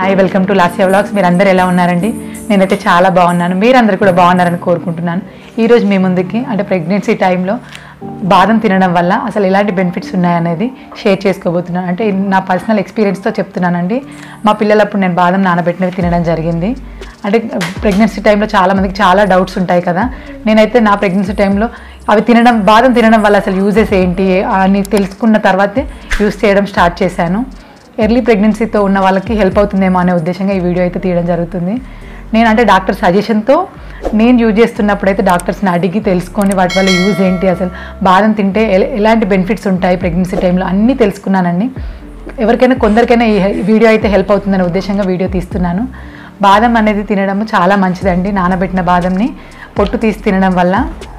hi welcome to లాసియా vlogs మీరు అందరు ఎలా ఉన్నారండి నేనైతే చాలా బాగున్నాను మీరందరూ కూడా బాగున్నారని కోరుకుంటున్నాను ఈరోజు మీ ముందుకి అంటే ప్రెగ్నెన్సీ టైంలో బాదం తినడం వల్ల అసలు ఎలాంటి బెనిఫిట్స్ ఉన్నాయనేది షేర్ చేసుకోబోతున్నాను అంటే నా పర్సనల్ ఎక్స్పీరియన్స్తో చెప్తున్నానండి మా పిల్లలప్పుడు నేను బాదం నానబెట్టినవి తినడం జరిగింది అంటే ప్రెగ్నెన్సీ టైంలో చాలా మందికి చాలా డౌట్స్ ఉంటాయి కదా నేనైతే నా ప్రెగ్నెన్సీ టైంలో అవి తినడం బాదం తినడం వల్ల అసలు యూజెస్ ఏంటి అని తెలుసుకున్న తర్వాతే యూస్ చేయడం స్టార్ట్ చేశాను ఎర్లీ ప్రెగ్నెన్సీతో ఉన్న వాళ్ళకి హెల్ప్ అవుతుందేమో అనే ఉద్దేశంగా ఈ వీడియో అయితే తీయడం జరుగుతుంది నేను అంటే డాక్టర్ సజెషన్తో నేను యూజ్ చేస్తున్నప్పుడు అయితే డాక్టర్స్ని అడిగి తెలుసుకొని వాటి వల్ల యూజ్ ఏంటి అసలు బాదం తింటే ఎల- ఎలాంటి బెనిఫిట్స్ ఉంటాయి ప్రెగ్నెన్సీ టైంలో అన్నీ తెలుసుకున్నానండి ఎవరికైనా కొందరికైనా ఈ హె- వీడియో అయితే హెల్ప్ అవుతుందనే ఉద్దేశంగా వీడియో తీస్తున్నాను బాదం అనేది తినడం చాలా మంచిదండి నానబెట్టిన బాదంని పొట్టు తీసి తినడం వల్ల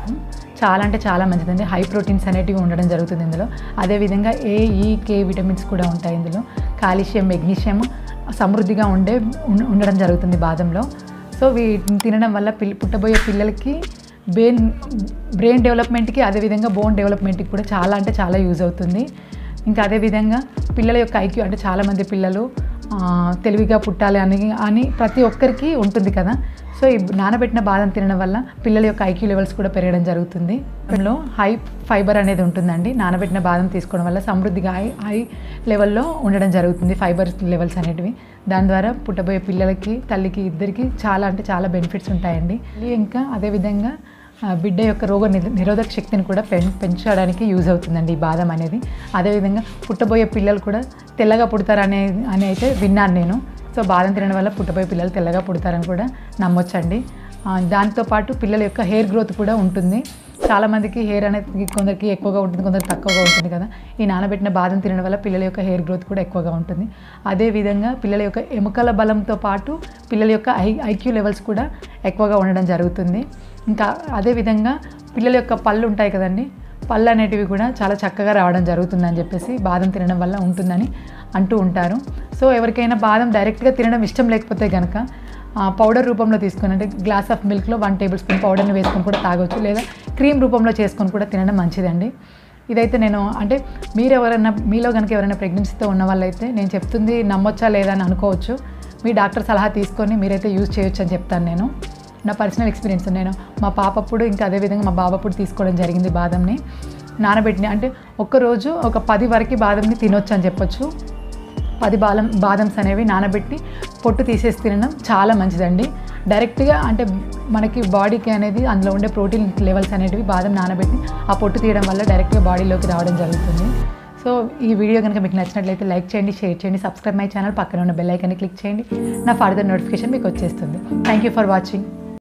చాలా అంటే చాలా మంచిదండి హై ప్రోటీన్స్ అనేటివి ఉండడం జరుగుతుంది ఇందులో అదేవిధంగా ఏ ఈ కే విటమిన్స్ కూడా ఉంటాయి ఇందులో కాల్షియం మెగ్నీషియం సమృద్ధిగా ఉండే ఉం- ఉండడం జరుగుతుంది బాదంలో సో వీటిని తినడం వల్ల పిల్ల పుట్టబోయే పిల్లలకి బ్రెయిన్ బ్రెయిన్ డెవలప్మెంట్కి అదేవిధంగా బోన్ డెవలప్మెంట్కి కూడా చాలా అంటే చాలా యూజ్ అవుతుంది ఇంకా అదేవిధంగా పిల్లల యొక్క ఐక్యూ అంటే చాలామంది పిల్లలు ఆ, తెలివిగా పుట్టాలి అని అని ప్రతి ఒక్కరికి ఉంటుంది కదా సో ఈ నానబెట్టిన బాదం తినడం వల్ల పిల్లల యొక్క ఐక్యూ లెవెల్స్ కూడా పెరగడం జరుగుతుంది అందులో హై ఫైబర్ అనేది ఉంటుందండి నానబెట్టిన బాదం తీసుకోవడం వల్ల సమృద్ధిగా హై హై లెవెల్లో ఉండడం జరుగుతుంది ఫైబర్ లెవెల్స్ అనేటివి దాని ద్వారా పుట్టబోయే పిల్లలకి తల్లికి ఇద్దరికి చాలా అంటే చాలా బెనిఫిట్స్ ఉంటాయండి ఇంకా అదేవిధంగా ఆ, బిడ్డ యొక్క రోగ నిర- నిరోధక శక్తిని కూడా పెం పెంచడానికి యూజ్ అవుతుందండి ఈ బాదం అనేది అదేవిధంగా పుట్టబోయే పిల్లలు కూడా తెల్లగా పుడతారనే అని అయితే విన్నాను నేను సో బాదం తినడం వల్ల పుట్టబోయే పిల్లలు తెల్లగా పుడతారని కూడా నమ్మొచ్చండి ఆ, దాంతోపాటు పిల్లల యొక్క హెయిర్ గ్రోత్ కూడా ఉంటుంది చాలామందికి హెయిర్ అనేది కొందరికి ఎక్కువగా ఉంటుంది కొందరికి తక్కువగా ఉంటుంది కదా ఈ నానబెట్టిన బాదం తినడం వల్ల పిల్లల యొక్క హెయిర్ గ్రోత్ కూడా ఎక్కువగా ఉంటుంది అదేవిధంగా పిల్లల యొక్క ఎముకల బలంతో పాటు పిల్లల యొక్క ఐ ఐక్యూ లెవెల్స్ కూడా ఎక్కువగా ఉండడం జరుగుతుంది ఇంకా అదేవిధంగా పిల్లల యొక్క పళ్ళు ఉంటాయి కదండి పళ్ళు అనేటివి కూడా చాలా చక్కగా రావడం జరుగుతుందని చెప్పేసి బాదం తినడం వల్ల ఉంటుందని అంటూ ఉంటారు సో ఎవరికైనా బాదం డైరెక్ట్గా తినడం ఇష్టం లేకపోతే కనుక ఆ, పౌడర్ రూపంలో తీసుకొని అంటే గ్లాస్ ఆఫ్ మిల్క్లో వన్ టేబుల్ స్పూన్ పౌడర్ని వేసుకొని కూడా తాగొచ్చు లేదా క్రీమ్ రూపంలో చేసుకొని కూడా తినడం మంచిదండి ఇదైతే నేను అంటే మీరు ఎవరైనా మీలో కనుక ఎవరైనా ప్రెగ్నెన్సీతో ఉన్న వాళ్ళైతే నేను చెప్తుంది నమ్మొచ్చా లేదా అని అనుకోవచ్చు మీ డాక్టర్ సలహా తీసుకొని మీరైతే యూజ్ చేయొచ్చు అని చెప్తాను నేను నా పర్సనల్ ఎక్స్పీరియన్స్ నేను మా పాపప్పుడు ఇంకా అదేవిధంగా మా బాబప్పుడు తీసుకోవడం జరిగింది బాదంని నానబెట్టిన అంటే ఒక్కరోజు ఒక పది వరకు బాదంని తినొచ్చు అని చెప్పొచ్చు పది బాదం బాదమ్స్ అనేవి నానబెట్టి పొట్టు తీసేసి తినడం చాలా మంచిదండి డైరెక్ట్గా అంటే మనకి బాడీకి అనేది అందులో ఉండే ప్రోటీన్ లెవెల్స్ అనేటివి బాదం నానబెట్టి ఆ పొట్టు తీయడం వల్ల డైరెక్ట్గా బాడీలోకి రావడం జరుగుతుంది సో ఈ వీడియో కనుక మీకు నచ్చినట్లయితే లైక్ చేయండి షేర్ చేయండి సబ్స్క్రైబ్ మై ఛానల్ పక్కన ఉన్న బెల్ ఐకాన్ని క్లిక్ చేయండి నా ఫర్దర్ నోటిఫికేషన్ మీకు వచ్చేస్తుంది థ్యాంక్ యూ ఫర్ వాచింగ్